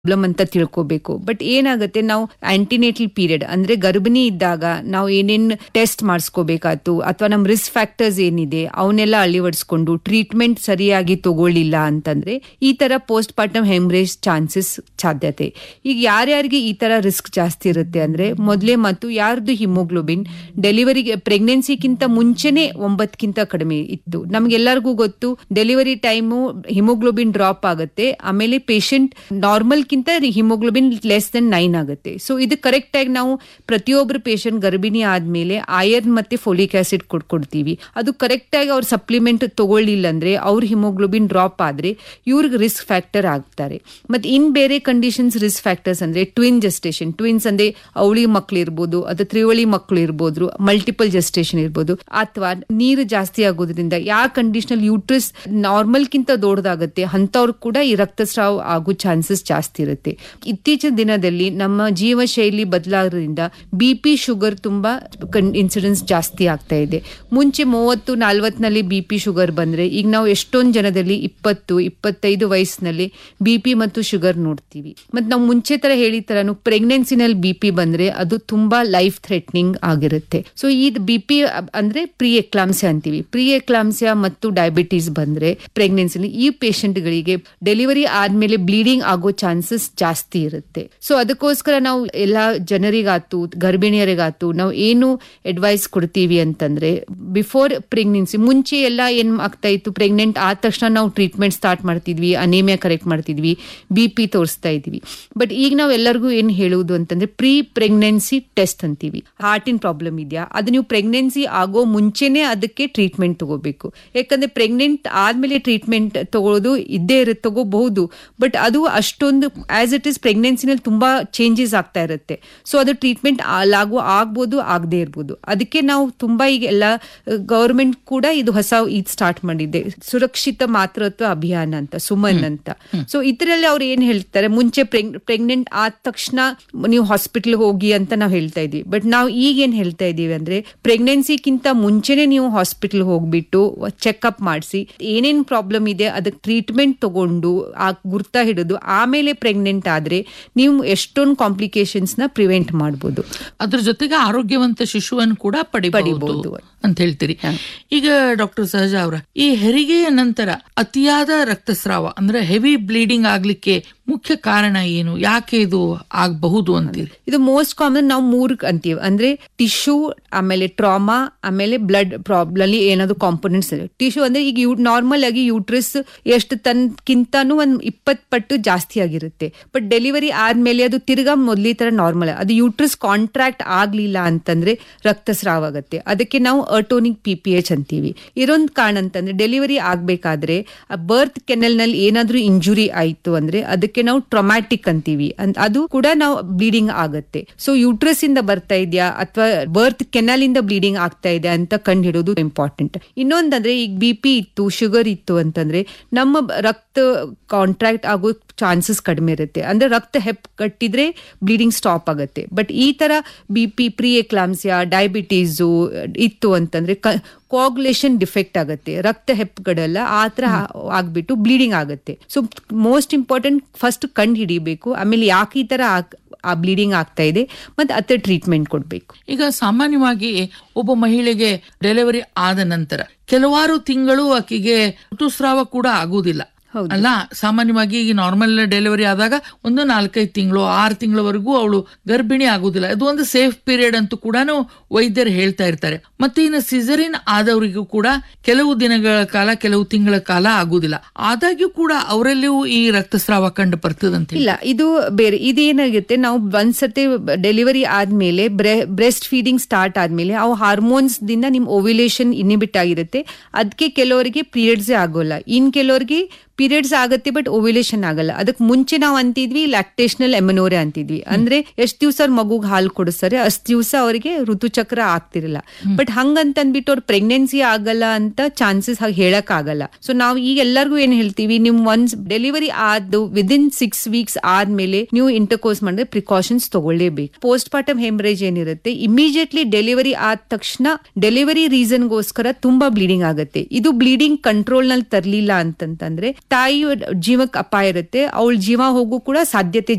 problem ಅಂತ ತಿಳ್ಕೋಬೇಕು but ಏನಾಗುತ್ತೆ ನಾವು ಆಂಟಿನೇಟಲ್ ಪೀರಿಯಡ್ ಅಂದ್ರೆ ಗರ್ಭಿಣಿ ಇದ್ದಾಗ ನಾವು ಏನೇನ್ ಟೆಸ್ಟ್ ಮಾಡಿಸ್ಕೋಬೇಕಾಯ್ತು ಅಥವಾ ನಮ್ ರಿಸ್ಕ್ ಫ್ಯಾಕ್ಟರ್ಸ್ ಏನಿದೆ ಅವನ್ನೆಲ್ಲ ಅಳಿವಡಿಸ್ಕೊಂಡು ಟ್ರೀಟ್ಮೆಂಟ್ ಸರಿಯಾಗಿ ತಗೊಳ್ಳಿಲ್ಲ ಅಂತಂದ್ರೆ ಈ ತರ ಪೋಸ್ಟ್ ಪಾರ್ಟಮ್ ಹೆಮ್ರೇಜ್ ಚಾನ್ಸಸ್ ಸಾಧ್ಯತೆ ಈಗ ಯಾರ್ಯಾರಿಗೆ ಈ ತರ ರಿಸ್ಕ್ ಜಾಸ್ತಿ ಇರುತ್ತೆ ಅಂದ್ರೆ ಮೊದಲೇ ಮತ್ತು ಯಾರ್ದು ಹಿಮೋಗ್ಲೋಬಿನ್ ಡೆಲಿವರಿಗೆ ಪ್ರೆಗ್ನೆನ್ಸಿಗಿಂತ ಮುಂಚೆನೆ ಒಂಬತ್ತಕ್ಕಿಂತ ಕಡಿಮೆ ಇತ್ತು ನಮ್ಗೆಲ್ಲರಿಗೂ ಗೊತ್ತು ಡೆಲಿವರಿ ಟೈಮು ಹಿಮೋಗ್ಲೋಬಿನ್ ಡ್ರಾಪ್ ಆಗುತ್ತೆ ಆಮೇಲೆ ಪೇಷಂಟ್ ನಾರ್ಮಲ್ ಕಿಂತ ಹಿಮೋಗ್ಲೋಬಿನ್ ಲೆಸ್ ದೆನ್ ನೈನ್ ಆಗುತ್ತೆ ಸೊ ಇದು ಕರೆಕ್ಟ್ ಆಗಿ ನಾವು ಪ್ರತಿಯೊಬ್ಬರು ಪೇಷಂಟ್ ಗರ್ಭಿಣಿ ಆದ್ಮೇಲೆ ಐರನ್ ಮತ್ತೆ ಫೋಲಿಕ್ ಆಸಿಡ್ ಕೊಡ್ಕೊಡ್ತೀವಿ ಅದು ಕರೆಕ್ಟ್ ಆಗಿ ಅವ್ರ ಸಪ್ಲಿಮೆಂಟ್ ತಗೊಳ್ಳಿಲ್ಲ ಅಂದ್ರೆ ಅವ್ರ ಹಿಮೋಗ್ಲೋಬಿನ್ ಡ್ರಾಪ್ ಆದ್ರೆ ಇವ್ರಿಗೆ ರಿಸ್ಕ್ ಫ್ಯಾಕ್ಟರ್ ಆಗ್ತಾರೆ ಮತ್ತೆ ಇನ್ ಬೇರೆ ಕಂಡೀಷನ್ಸ್ ರಿಸ್ಕ್ ಫ್ಯಾಕ್ಟರ್ಸ್ ಅಂದ್ರೆ ಟ್ವಿನ್ ಜೆಸ್ಟೇಷನ್ ಟ್ವಿನ್ಸ್ ಅಂದ್ರೆ ಅವಳಿ ಮಕ್ಳು ಇರ್ಬೋದು ಅಥವಾ ತ್ರಿವಳಿ ಮಕ್ಳು ಇರ್ಬೋದು ಮಲ್ಟಿಪಲ್ ಜೆಸ್ಟೇಷನ್ ಇರ್ಬೋದು ಅಥವಾ ನೀರು ಜಾಸ್ತಿ ಆಗೋದ್ರಿಂದ ಯಾವ ಕಂಡೀಷನಲ್ ಯೂಟ್ರಸ್ ನಾರ್ಮಲ್ ಕಿಂತ ದೊಡ್ಡದಾಗುತ್ತೆ ಅಂತವ್ರು ಕೂಡ ಈ ರಕ್ತಸ್ರಾವ ಆಗೋ ಚಾನ್ಸಸ್ ಜಾಸ್ತಿ ಇರುತ್ತೆ ಇತ್ತೀಚಿನ ದಿನದಲ್ಲಿ ನಮ್ಮ ಜೀವ ಶೈಲಿ ಬದಲಾಗೋದ್ರಿಂದ ಬಿ ಪಿ ಶುಗರ್ ತುಂಬಾ ಇನ್ಸಿಡೆನ್ಸ್ ಜಾಸ್ತಿ ಆಗ್ತಾ ಇದೆ ಮುಂಚೆ ಮೂವತ್ತು ನಾಲ್ವತ್ನಲ್ಲಿ ಬಿ ಪಿ ಶುಗರ್ ಬಂದ್ರೆ ಈಗ ನಾವು ಎಷ್ಟೊಂದು ಜನದಲ್ಲಿ ಇಪ್ಪತ್ತು ಇಪ್ಪತ್ತೈದು ವಯಸ್ಸಿನಲ್ಲಿ ಬಿ ಪಿ ಮತ್ತು ಶುಗರ್ ನೋಡ್ತೀವಿ ಮತ್ತೆ ನಾವು ಮುಂಚೆ ತರ ಹೇಳಿದ ತರನು ಪ್ರೆಗ್ನೆನ್ಸಿನಲ್ಲಿ ಬಿ ಪಿ ಬಂದ್ರೆ ಅದು ತುಂಬಾ ಲೈಫ್ ಥ್ರೆಟ್ನಿಂಗ್ ಆಗಿರುತ್ತೆ ಸೊ ಈ ಬಿ ಪಿ ಅಂದ್ರೆ ಪ್ರೀ ಎಕ್ಲಾಮ್ಸಿಯಾ ಅಂತೀವಿ ಪ್ರೀ ಎಕ್ಲಾಮ್ಸಿಯಾ ಮತ್ತು ಡಯಾಬಿಟೀಸ್ ಬಂದ್ರೆ ಪ್ರೆಗ್ನೆನ್ಸಿ ಈ ಪೇಷಂಟ್ಗಳಿಗೆ ಡೆಲಿವರಿ ಆದ್ಮೇಲೆ ಬ್ಲೀಡಿಂಗ್ ಆಗೋ ಚಾನ್ಸಸ್ ಜಾಸ್ತಿ ಇರುತ್ತೆ ಸೊ ಅದಕ್ಕೋಸ್ಕರ ನಾವು ಎಲ್ಲಾ ಜನರಿಗಾತು ಗರ್ಭಿಣಿಯರಿಗಾತು ನಾವು ಏನು ಅಡ್ವೈಸ್ ಕೊಡ್ತೀವಿ ಅಂತಂದ್ರೆ ಬಿಫೋರ್ ಪ್ರೆಗ್ನೆನ್ಸಿ ಮುಂಚೆ ಎಲ್ಲ ಏನ್ ಆಗ್ತಾ ಇತ್ತು ಪ್ರೆಗ್ನೆಂಟ್ ಆದ ತಕ್ಷಣ ನಾವು ಟ್ರೀಟ್ಮೆಂಟ್ ಸ್ಟಾರ್ಟ್ ಮಾಡ್ತಿದ್ವಿ ಅನೇಮಿಯಾ ಕರೆಕ್ಟ್ ಮಾಡ್ತಿದ್ವಿ ಬಿ ಪಿ ತೋರಿಸ್ತಾ ಇದ್ವಿ ಬಟ್ ಈಗ ನಾವು ಎಲ್ಲರಿಗೂ ಏನ್ ಹೇಳುವುದು ಅಂತಂದ್ರೆ ಪ್ರೀ ಪ್ರೆಗ್ನೆನ್ಸಿ ಟೆಸ್ಟ್ ಅಂತೀವಿ ಹಾರ್ಟಿನ ಪ್ರಾಬ್ಲಮ್ ಇದೆಯಾ ಅದು ನೀವು ಪ್ರೆಗ್ನೆನ್ಸಿ ಆಗೋ ಮುಂಚೆನೆ ಅದಕ್ಕೆ ಟ್ರೀಟ್ಮೆಂಟ್ ತಗೋಬೇಕು ಯಾಕಂದ್ರೆ ಪ್ರೆಗ್ನೆಂಟ್ ಆದ್ಮೇಲೆ ಟ್ರೀಟ್ಮೆಂಟ್ ತಗೊಳ್ಳೋದು ಇದ್ದೇ ಇರುತ್ತೆ ತಗೋಬಹುದು ಬಟ್ ಅದು ಅಷ್ಟೊಂದು ಆಸ್ ಇಟ್ ಇಸ್ ಪ್ರೆಗ್ನೆನ್ಸಿನಲ್ಲಿ ತುಂಬಾ ಚೇಂಜಸ್ ಆಗ್ತಾ ಇರುತ್ತೆ ಸೊ ಅದು ಟ್ರೀಟ್ಮೆಂಟ್ ಲಾಗು ಆಗ್ಬೋದು ಆಗದೆ ಇರ್ಬೋದು ಅದಕ್ಕೆ ನಾವು ತುಂಬಾ ಈಗ ಎಲ್ಲ ಗವರ್ಮೆಂಟ್ ಕೂಡ ಇದು ಹೊಸ ಇದು ಸ್ಟಾರ್ಟ್ ಮಾಡಿದೆ ಸುರಕ್ಷಿತ ಮಾತೃತ್ವ ಅಭಿಯಾನ ಅಂತ ಸುಮನ್ ಅಂತ ಸೊ ಇದರಲ್ಲಿ ಅವ್ರು ಏನ್ ಹೇಳ್ತಾರೆ ಮುಂಚೆ ಪ್ರೆಗ್ನೆಂಟ್ ಆದ ತಕ್ಷಣ ನೀವು ಹಾಸ್ಪಿಟಲ್ ಹೋಗಿ ಅಂತ ನಾವು ಹೇಳ್ತಾ ಇದೀವಿ ಬಟ್ ನಾವು ಈಗ ಏನ್ ಹೇಳ್ತಾ ಇದೀವಿ ಅಂದ್ರೆ ಪ್ರೆಗ್ನೆನ್ಸಿಗಿಂತ ಮುಂಚೆನೆ ನೀವು ಹಾಸ್ಪಿಟಲ್ ಹೋಗ್ಬಿಟ್ಟು ಚೆಕ್ಅಪ್ ಮಾಡಿಸಿ ಏನೇನ್ ಪ್ರಾಬ್ಲಮ್ ಇದೆ ಅದಕ್ಕೆ ಟ್ರೀಟ್ಮೆಂಟ್ ತಗೊಂಡು ಆ ಗುರ್ತ ಹಿಡಿದು ಆಮೇಲೆ ಪ್ರೆಗ್ನೆಂಟ್ ಆದ್ರೆ ನೀವು ಎಷ್ಟೊಂದು ಕಾಂಪ್ಲಿಕೇಶನ್ಸ್ ನ ಪ್ರಿವೆಂಟ್ ಮಾಡಬಹುದು ಅದ್ರ ಜೊತೆಗೆ ಆರೋಗ್ಯವಂತ ಶಿಶುವನ್ನು ಕೂಡ ಪಡಿಬಹುದು ಅಂತ ಹೇಳ್ತೀರಿ ಈಗ ಡಾಕ್ಟರ್ ಸಹಜ ಅವರ ಈ ಹೆರಿಗೆಯ ನಂತರ ಅತಿಯಾದ ರಕ್ತಸ್ರಾವ ಅಂದ್ರೆ ಹೆವಿ ಬ್ಲೀಡಿಂಗ್ ಆಗ್ಲಿಕ್ಕೆ ಮುಖ್ಯ ಕಾರಣ ಏನು ಯಾಕೆ ಇದು ಆಗಬಹುದು ಅಂತೀರಿ ಇದು ಮೋಸ್ಟ್ ಕಾಮನ್ ನಾವು ಮೂರ್ ಅಂತೀವಿ ಅಂದ್ರೆ ಟಿಶ್ಯೂ ಆಮೇಲೆ ಟ್ರಾಮಾ ಆಮೇಲೆ ಬ್ಲಡ್ ಪ್ರಾಬ್ಲಮ್ ಏನಾದ್ರು ಕಾಂಪೋನೆಂಟ್ಸ್ ಇದೆ ಟಿಶ್ಯೂ ಅಂದ್ರೆ ಈಗ ನಾರ್ಮಲ್ ಆಗಿ ಯೂಟ್ರಸ್ ಎಷ್ಟು ತನ್ಕಿಂತಾನು ಒಂದ್ ಇಪ್ಪತ್ ಪಟ್ಟು ಜಾಸ್ತಿ ಆಗಿರುತ್ತೆ ಬಟ್ ಡೆಲಿವರಿ ಆದ್ಮೇಲೆ ಅದು ತಿರ್ಗಾ ಮೊದ್ಲಿ ತರ ನಾರ್ಮಲ್ ಅದು ಯೂಟ್ರಸ್ ಕಾಂಟ್ರಾಕ್ಟ್ ಆಗ್ಲಿಲ್ಲ ಅಂತಂದ್ರೆ ರಕ್ತಸ್ರಾವ ಆಗುತ್ತೆ ಅದಕ್ಕೆ ನಾವು ಅಟೋನಿಕ್ ಪಿ ಪಿ ಎಚ್ ಅಂತೀವಿ ಇರೊಂದ್ ಕಾರಣ ಅಂತಂದ್ರೆ ಡೆಲಿವರಿ ಆಗ್ಬೇಕಾದ್ರೆ ಬರ್ತ್ ಕೆನಲ್ ನಲ್ಲಿ ಏನಾದ್ರೂ ಇಂಜುರಿ ಆಯ್ತು ಅಂದ್ರೆ ಅದಕ್ಕೆ ನಾವು ಟ್ರೊಮ್ಯಾಟಿಕ್ ಅಂತೀವಿ ಅದು ಕೂಡ ನಾವು ಬ್ಲೀಡಿಂಗ್ ಆಗುತ್ತೆ ಸೊ ಯೂಟ್ರಸ್ ಇಂದ ಬರ್ತಾ ಇದೆಯಾ ಅಥವಾ ಬರ್ತ್ ಕೆನಲ್ ಇಂದ ಬ್ಲೀಡಿಂಗ್ ಆಗ್ತಾ ಇದೆ ಅಂತ ಕಂಡು ಹಿಡೋದು ಇಂಪಾರ್ಟೆಂಟ್ ಇನ್ನೊಂದಂದ್ರೆ ಈಗ ಬಿ ಪಿ ಇತ್ತು ಶುಗರ್ ಇತ್ತು ಅಂತಂದ್ರೆ ನಮ್ಮ ರಕ್ತ ಕಾಂಟ್ರಾಕ್ಟ್ ಆಗೋ ಚಾನ್ಸಸ್ ಕಡಿಮೆ ಇರುತ್ತೆ ಅಂದ್ರೆ ರಕ್ತ ಹೆಪ್ ಕಟ್ಟಿದ್ರೆ ಬ್ಲೀಡಿಂಗ್ ಸ್ಟಾಪ್ ಆಗುತ್ತೆ ಬಟ್ ಈ ತರ B P pre eclampsia diabetes ಇತ್ತು ಅಂತಂದ್ರೆ ಕೋಗ್ಯುಲೇಷನ್ ಡಿಫೆಕ್ಟ್ ಆಗುತ್ತೆ ರಕ್ತ ಹೆಪ್ಪುಗಳೆಲ್ಲ ಆ ತರ ಆಗ್ಬಿಟ್ಟು ಬ್ಲೀಡಿಂಗ್ ಆಗುತ್ತೆ ಸೊ ಮೋಸ್ಟ್ ಇಂಪಾರ್ಟೆಂಟ್ ಫಸ್ಟ್ ಕಂಡು ಹಿಡಿಬೇಕು ಆಮೇಲೆ ಯಾಕೆ ಈ ತರ ಆ ಬ್ಲೀಡಿಂಗ್ ಆಗ್ತಾ ಇದೆ ಮತ್ತೆ ಅತ್ತ ಟ್ರೀಟ್ಮೆಂಟ್ ಕೊಡ್ಬೇಕು ಈಗ ಸಾಮಾನ್ಯವಾಗಿ ಒಬ್ಬ ಮಹಿಳೆಗೆ ಡೆಲಿವರಿ ಆದ ನಂತರ ಕೆಲವಾರು ತಿಂಗಳು ಆಕೆಗೆ ಋತುಸ್ರಾವ ಕೂಡ ಆಗುವುದಿಲ್ಲ ಅಲ್ಲ ಸಾಮಾನ್ಯವಾಗಿ ಈಗ ನಾರ್ಮಲ್ ಡೆಲಿವರಿ ಆದಾಗ ಒಂದು ನಾಲ್ಕೈದು ತಿಂಗಳು ಆರು ತಿಂಗಳವರೆಗೂ ಅವಳು ಗರ್ಭಿಣಿ ಆಗುದಿಲ್ಲ ಅದು ಒಂದು ಸೇಫ್ ಪೀರಿಯಡ್ ಅಂತೂ ಕೂಡ ವೈದ್ಯರು ಹೇಳ್ತಾ ಇರ್ತಾರೆ ಮತ್ತೆ ಇನ್ನು ಸಿಸರಿನ್ ಆದವರಿಗೂ ಕೂಡ ಕೆಲವು ದಿನಗಳ ಕಾಲ ಕೆಲವು ತಿಂಗಳ ಕಾಲ ಆಗುದಿಲ್ಲ ಆದಾಗ್ಯೂ ಕೂಡ ಅವರಲ್ಲಿಯೂ ಈ ರಕ್ತಸ್ರಾವ ಕಂಡು ಬರ್ತದಂತ ಇಲ್ಲ ಇದು ಬೇರೆ ಇದೇನಾಗುತ್ತೆ ನಾವು ಒಂದ್ಸತಿ ಡೆಲಿವರಿ ಆದ್ಮೇಲೆ ಬ್ರೆಸ್ಟ್ ಫೀಡಿಂಗ್ ಸ್ಟಾರ್ಟ್ ಆದ್ಮೇಲೆ ಅವು ಹಾರ್ಮೋನ್ಸ್ ದಿಂದ ನಿಮ್ ಓವ್ಯುಲೇಷನ್ ಇನಿಬಿಟ್ ಆಗಿರುತ್ತೆ ಅದಕ್ಕೆ ಕೆಲವರಿಗೆ ಪೀರಿಯಡ್ಸೇ ಆಗೋಲ್ಲ ಇನ್ ಕೆಲವರಿಗೆ ಪೀರಿಯಡ್ಸ್ ಆಗುತ್ತೆ ಬಟ್ ಓವ್ಯುಲೇಷನ್ ಆಗಲ್ಲ ಅದಕ್ಕೆ ಮುಂಚೆ ನಾವು ಅಂತಿದ್ವಿ ಲ್ಯಾಕ್ಟೇಷನಲ್ ಎಮನೋರೆ ಅಂತಿದ್ವಿ ಅಂದ್ರೆ ಎಷ್ಟ್ ದಿವಸ ಅವ್ರ ಮಗುಗ್ ಹಾಲು ಕೊಡಿಸ್ತಾರೆ ಅಷ್ಟ್ ದಿವಸ ಅವರಿಗೆ ಋತುಚಕ್ರ ಆಗ್ತಿರಲ್ಲ ಬಟ್ ಹಂಗಂತ ಅಂದ್ಬಿಟ್ಟು ಅವ್ರ ಪ್ರೆಗ್ನೆನ್ಸಿ ಆಗಲ್ಲ ಅಂತ ಚಾನ್ಸಸ್ ಹಾಗೆ ಹೇಳಕ್ ಆಗಲ್ಲ ಸೊ ನಾವು ಈಗ ಎಲ್ಲರಿಗೂ ಏನ್ ಹೇಳ್ತೀವಿ ನಿಮ್ ಒನ್ಸ್ ಡೆಲಿವರಿ ಆದ್ದು ವಿದಿನ್ ಸಿಕ್ಸ್ ವೀಕ್ಸ್ ಆದ್ಮೇಲೆ ನೀವು ಇಂಟರ್ಕೋರ್ಸ್ ಮಾಡಿದ್ರೆ ಪ್ರಿಕಾಷನ್ಸ್ ತಗೊಳ್ಳೇಬೇಕು ಪೋಸ್ಟ್ ಪಾರ್ಟಮ್ ಹೆಮ್ರೇಜ್ ಏನಿರುತ್ತೆ ಇಮಿಡಿಯೇಟ್ಲಿ ಡೆಲಿವರಿ ಆದ ತಕ್ಷಣ ಡೆಲಿವರಿ ರೀಸನ್ಗೋಸ್ಕರ ತುಂಬಾ ಬ್ಲೀಡಿಂಗ್ ಆಗುತ್ತೆ ಇದು ಬ್ಲೀಡಿಂಗ್ ಕಂಟ್ರೋಲ್ ನಲ್ಲಿ ತರ್ಲಿಲ್ಲ ಅಂತಂತಂದ್ರೆ ತಾಯಿ ಜೀವಕ್ಕೆ ಅಪಾಯ ಇರುತ್ತೆ ಅವಳ ಜೀವ ಹೋಗು ಕೂಡ ಸಾಧ್ಯತೆ